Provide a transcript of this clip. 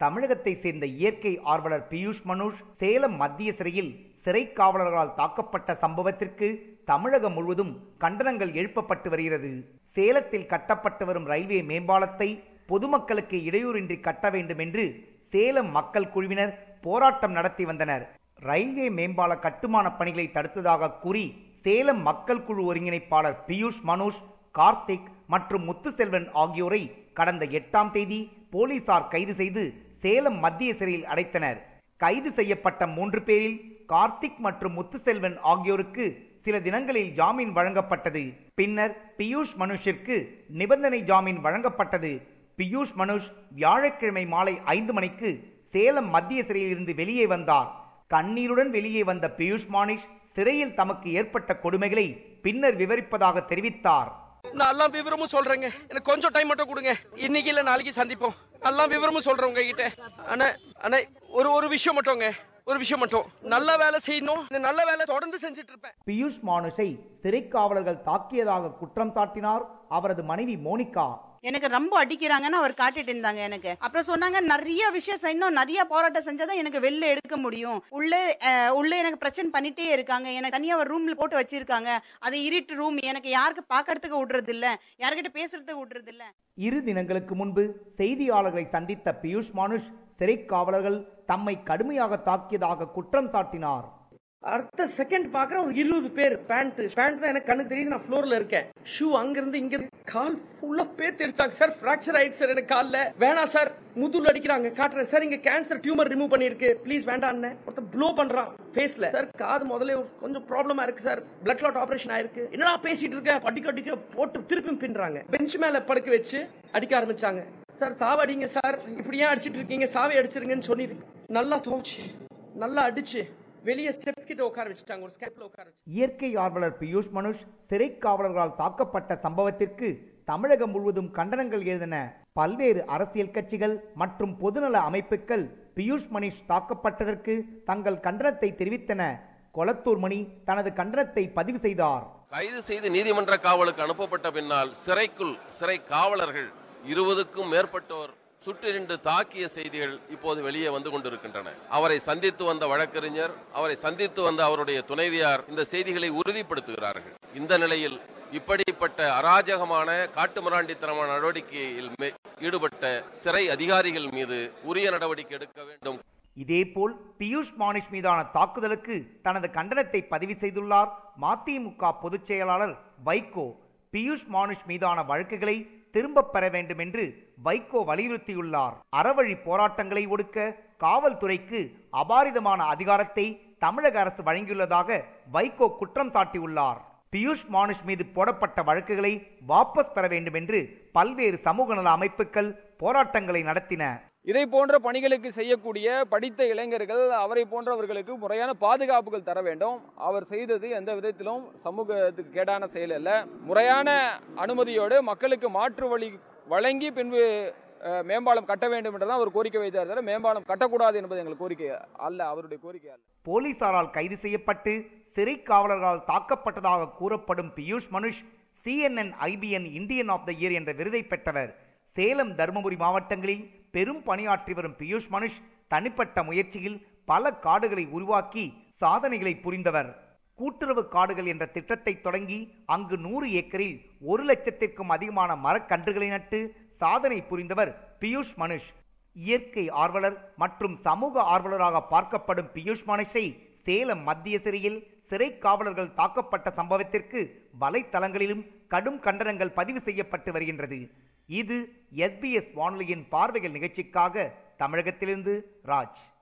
தமிழகத்தை சேர்ந்த இயற்கை ஆர்வலர் பியூஷ் மனுஷ் சேலம் மத்திய சிறையில் சிறை காவலர்களால் தாக்கப்பட்ட சம்பவத்திற்கு தமிழகம் முழுவதும் கண்டனங்கள் எழுப்பப்பட்டு வருகிறது சேலத்தில் கட்டப்பட்டு வரும் ரயில்வே மேம்பாலத்தை பொதுமக்களுக்கு இடையூறின்றி கட்ட வேண்டும் என்று சேலம் மக்கள் குழுவினர் போராட்டம் நடத்தி வந்தனர் ரயில்வே மேம்பால கட்டுமான பணிகளை தடுத்ததாக கூறி சேலம் மக்கள் குழு ஒருங்கிணைப்பாளர் பியூஷ் மனோஜ் கார்த்திக் மற்றும் முத்துசெல்வன் ஆகியோரை கடந்த எட்டாம் தேதி போலீசார் கைது செய்து சேலம் மத்திய சிறையில் அடைத்தனர் கைது செய்யப்பட்ட மூன்று பேரில் கார்த்திக் மற்றும் முத்துசெல்வன் ஆகியோருக்கு சில தினங்களில் ஜாமீன் வழங்கப்பட்டது பின்னர் பியூஷ் மனுஷிற்கு நிபந்தனை ஜாமீன் வழங்கப்பட்டது பியூஷ் மனுஷ் வியாழக்கிழமை மாலை ஐந்து மணிக்கு சேலம் மத்திய சிறையிலிருந்து வெளியே வந்தார் கண்ணீருடன் வெளியே வந்த பியூஷ் மானிஷ் சிறையில் தமக்கு ஏற்பட்ட கொடுமைகளை பின்னர் விவரிப்பதாக தெரிவித்தார் நான் எல்லா விவரமும் சொல்றேங்க எனக்கு கொஞ்சம் டைம் மட்டும் கொடுங்க இன்னைக்கு இல்ல நாளைக்கு சந்திப்போம் எல்லா விவரமும் சொல்றேன் உங்ககிட்ட அண்ணா அண்ணா ஒரு ஒரு விஷயம் மட்டும்ங்க ஒரு விஷயம் மட்டும் நல்ல வேலை செய்யணும் இந்த நல்ல வேலை தொடர்ந்து செஞ்சுட்டு இருப்பேன் பியூஷ் மானுஷை சிறை காவலர்கள் தாக்கியதாக குற்றம் சாட்டினார் அவரது மனைவி மோனிகா எனக்கு ரொம்ப அடிக்கிறாங்கன்னு அவர் காட்டிட்டு இருந்தாங்க எனக்கு அப்புறம் சொன்னாங்க நிறைய விஷயம் செய்யணும் நிறைய போராட்டம் செஞ்சாதான் எனக்கு வெளில எடுக்க முடியும் உள்ளே அஹ், உள்ளே எனக்கு பிரச்சனை பண்ணிட்டே இருக்காங்க எனக்கு தனியா ஒரு ரூம்ல போட்டு வச்சிருக்காங்க அது இருட்டு ரூம் எனக்கு யாருக்கு பாக்கிறதுக்கு விடுறது இல்ல யார்கிட்ட பேசுறதுக்கு விடுறது இல்ல இரு தினங்களுக்கு முன்பு செய்தியாளர்களை சந்தித்த பியூஷ் மானுஷ் சிறை காவலர்கள் தம்மை கடுமையாக தாக்கியதாக குற்றம் சாட்டினார் அடுத்த செகண்ட் பாக்குறேன் ஒரு இருபது பேர் பேண்ட் பேண்ட் தான் எனக்கு கண்ணு தெரியுது நான் ஃப்ளோர்ல இருக்கேன் ஷூ அங்க இருந்து இங்க இருந்து கால் ஃபுல்லா பேத்து எடுத்தாங்க சார் ஃபிராக்சர் ஆயிடுச்சு சார் எனக்கு கால்ல வேணாம் சார் முதுகுல அடிக்கிறாங்க காட்டுறேன் சார் இங்க கேன்சர் டியூமர் ரிமூவ் பண்ணிருக்கு ப்ளீஸ் வேண்டாம் ஒருத்தர் ப்ளோ பண்றான் ஃபேஸ்ல சார் காது முதல்ல கொஞ்சம் ப்ராப்ளமா இருக்கு சார் பிளட் கிளாட் ஆபரேஷன் ஆயிருக்கு என்னடா பேசிட்டு இருக்க அடிக்க அடிக்க போட்டு திருப்பி பின்றாங்க பெஞ்ச் மேல படுக்க வச்சு அடிக்க ஆரம்பிச்சாங்க சார் சாவடிங்க சார் இப்படி ஏன் அடிச்சிட்டு இருக்கீங்க சாவை அடிச்சிருங்கன்னு சொல்லிட்டு நல்லா தோச்சு நல்லா அடிச்சு வெளியே ஸ்டெப் கிட்ட உட்கார வச்சுட்டாங்க ஒரு ஸ்டெப்ல உட்கார வச்சு இயற்கை ஆர்வலர் பியூஷ் மனுஷ் சிறை காவலர்களால் தாக்கப்பட்ட சம்பவத்திற்கு தமிழகம் முழுவதும் கண்டனங்கள் எழுந்தன பல்வேறு அரசியல் கட்சிகள் மற்றும் பொதுநல அமைப்புகள் பியூஷ் மனிஷ் தாக்கப்பட்டதற்கு தங்கள் கண்டனத்தை தெரிவித்தன கொளத்தூர் மணி தனது கண்டனத்தை பதிவு செய்தார் கைது செய்து நீதிமன்ற காவலுக்கு அனுப்பப்பட்ட பின்னால் சிறைக்குள் சிறை காவலர்கள் இருபதுக்கும் மேற்பட்டோர் சுற்றிருந்து தாக்கிய செய்திகள் இப்போது வெளியே வந்து கொண்டிருக்கின்றன அவரை சந்தித்து வந்த வழக்கறிஞர் அவரை சந்தித்து வந்த அவருடைய துணைவியார் இந்த செய்திகளை உறுதிப்படுத்துகிறார்கள் இந்த நிலையில் இப்படிப்பட்ட அராஜகமான காட்டுமிராண்டித்தனமான நடவடிக்கையில் மே- ஈடுபட்ட சிறை அதிகாரிகள் மீது உரிய நடவடிக்கை எடுக்க வேண்டும் இதேபோல் பியூஷ் மானிஷ் மீதான தாக்குதலுக்கு தனது கண்டனத்தை பதிவு செய்துள்ளார் மதிமுக பொதுச் செயலாளர் வைகோ பியூஷ் மானிஷ் மீதான வழக்குகளை திரும்பப் பெற வேண்டும் என்று வைகோ வலியுறுத்தியுள்ளார் அறவழி போராட்டங்களை ஒடுக்க காவல்துறைக்கு அபாரிதமான அதிகாரத்தை தமிழக அரசு வழங்கியுள்ளதாக வைகோ குற்றம் சாட்டியுள்ளார் பியூஷ் மானுஷ் மீது போடப்பட்ட வழக்குகளை வாபஸ் பெற வேண்டும் என்று பல்வேறு சமூக நல அமைப்புகள் போராட்டங்களை நடத்தின இதை போன்ற பணிகளுக்கு செய்யக்கூடிய படித்த இளைஞர்கள் அவரை போன்றவர்களுக்கு முறையான பாதுகாப்புகள் தர வேண்டும் அவர் செய்தது எந்த விதத்திலும் சமூகத்துக்கு கேடான செயல் அல்ல முறையான அனுமதியோடு மக்களுக்கு மாற்று வழி வழங்கி பின்பு அஹ், மேம்பாலம் கட்ட வேண்டும் என்றுதான் அவர் கோரிக்கை வைத்தார் தவிர மேம்பாலம் கட்டக்கூடாது என்பது எங்கள் கோரிக்கை அல்ல அவருடைய கோரிக்கை அல்ல போலீசாரால் கைது செய்யப்பட்டு சிறை காவலர்களால் தாக்கப்பட்டதாக கூறப்படும் Piyush Manush CNN IBN Indian of the year என்ற விருதை பெற்றவர் சேலம் தருமபுரி மாவட்டங்களில் பெரும் பணியாற்றி வரும் பியூஷ் மனுஷ் தனிப்பட்ட முயற்சியில் பல காடுகளை உருவாக்கி சாதனைகளை புரிந்தவர் கூட்டுறவு காடுகள் என்ற திட்டத்தை தொடங்கி அங்கு நூறு ஏக்கரில் ஒரு லட்சத்திற்கும் அதிகமான மரக்கன்றுகளை நட்டு சாதனை புரிந்தவர் பியூஷ் மனுஷ் இயற்கை ஆர்வலர் மற்றும் சமூக ஆர்வலராக பார்க்கப்படும் பியூஷ் மனுஷை சேலம் மத்திய சிறையில் சிறை காவலர்கள் தாக்கப்பட்ட சம்பவத்திற்கு வலைத்தளங்களிலும் கடும் கண்டனங்கள் பதிவு செய்யப்பட்டு வருகின்றது இது எஸ்பிஎஸ் வானொலியின் பார்வைகள் நிகழ்ச்சிக்காக தமிழகத்திலிருந்து ராஜ்